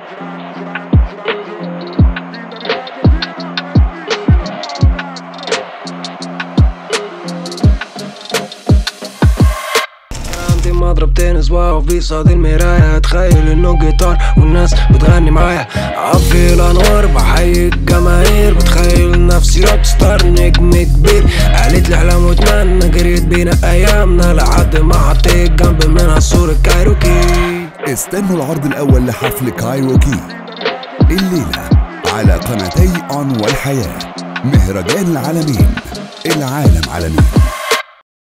عندي مضرب تنس واقف بيصاد المراية اتخيل انه جيتار والناس بتغني معايا عفي الانوار بحيي الجماهير بتخيل نفسي روك ستار نجم كبير قالت لي احلام واتمنى جريت بينا ايامنا لحد ما حطيت جنب منها صورة كايروكي استنوا العرض الأول لحفل كايروكي الليلة على قناتي أون والحياة مهرجان العالمين العالم عالمين